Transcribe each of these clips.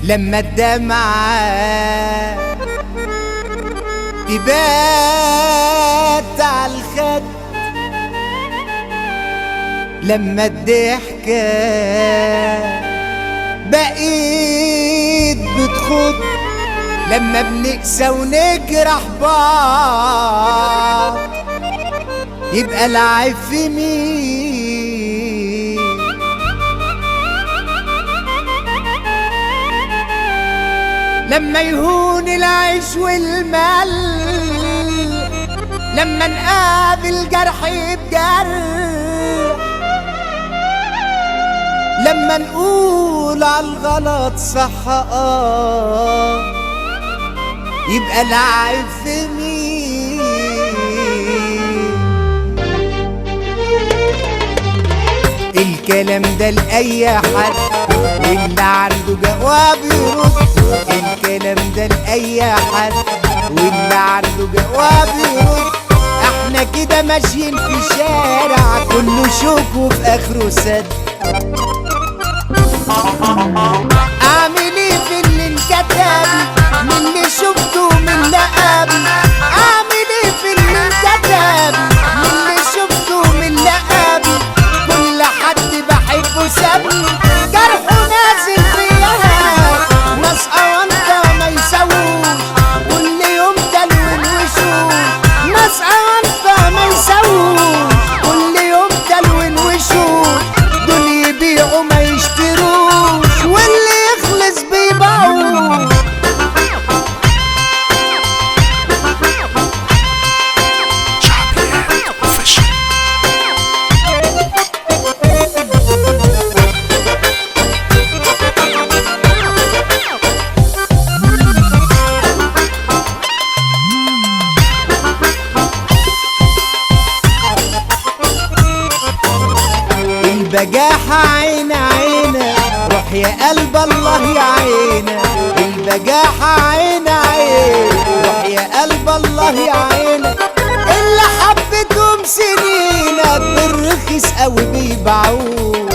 لما الدمعة تبات على الخد لما الضحكة بقيت بتخض لما بنقسى ونجرح بعض يبقى العيب في مين لما يهون العيش والمال لما نقابل جرح بجرح لما نقول على الغلط صح اه يبقى العيب في مين الكلام ده لأي حد واللي عنده جواب يرد الكلام ده لأي حد واللي عنده جواب يرد احنا كده ماشيين في شارع كله شوك وفي اخره سد اعمل ايه في اللي انكتب من اللي شفته من اللي قبل اعمل ايه في اللي انكتب من اللي شفته من اللي قبل كل حد بحبه سابني جرحه نازل فيا ناس اوانطه ما يسووش كل يوم تلوين وشوش ناس اوانطه ما يسووش كل يوم تلوين وشوش دول يبيعوا ما يشتروش واللي يخلص بيبيعوه شعبيات اوفيشال البجاحة عين عينا روح يا قلب الله يا عينا البجاحة عين عين روح يا قلب الله يا عينا اللي حبتهم سنين بالرخيص قوي بيبيعوه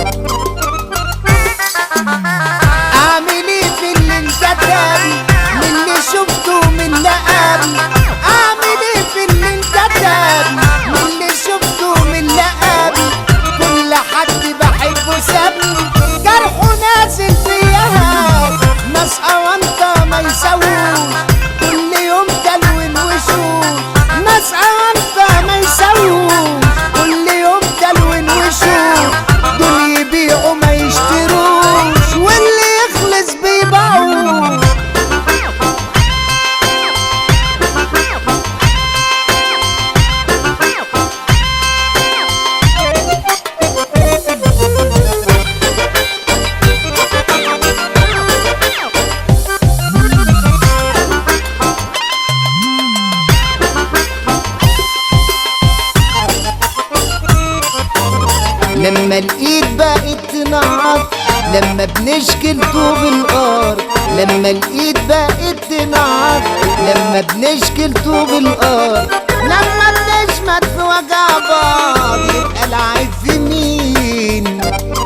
اعمل ايه في اللي انكتب من اللي شفته من اللي قبل اعمل ايه في اللي انكتب من اللي شفته من اللي قبل كل حد بحبه سابني جرحه نازل فيا ناس اوانطه ما يسووش كل يوم تلوين وشوش ناس اوانطه ما يسووش كل يوم تلوين وشوش دول يبيعوا ما يشتروش واللي يخلص بيبيعوه لما الايد بقت تنعط لما بنشكل طوب الارض لما الايد بقت تنعط لما بنشكل طوب الارض لما بنشمت في وجع بعض يبقى العيب في مين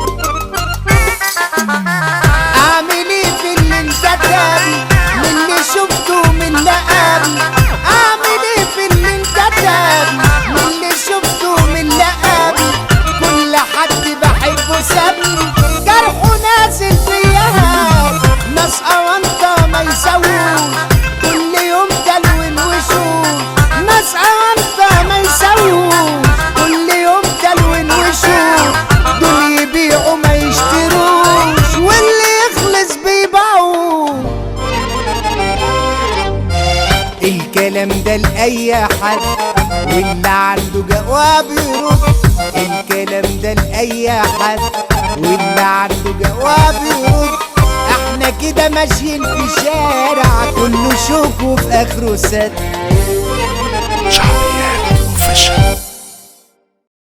اعمل ايه في اللي انكتب من اللي شفته من اللي قبل اعمل ايه في اللي انكتب من اللي شفته من اللي قبل كل حد بحبه سابني جرحه نازل فيا ناس اوانطه ما يسووش كل يوم تلوين وشوش ناس اوانطه ما يسووش كل يوم تلوين وشوش دول يبيعوا ما يشتروش واللي يخلص بيبيعوه الكلام ده لأي حد واللي عنده جواب يرد الكلام ده لأي حد واللي عنده جواب يرد احنا كده ماشيين في شارع كله شوك وفي اخره سد شعبيات اوفيشال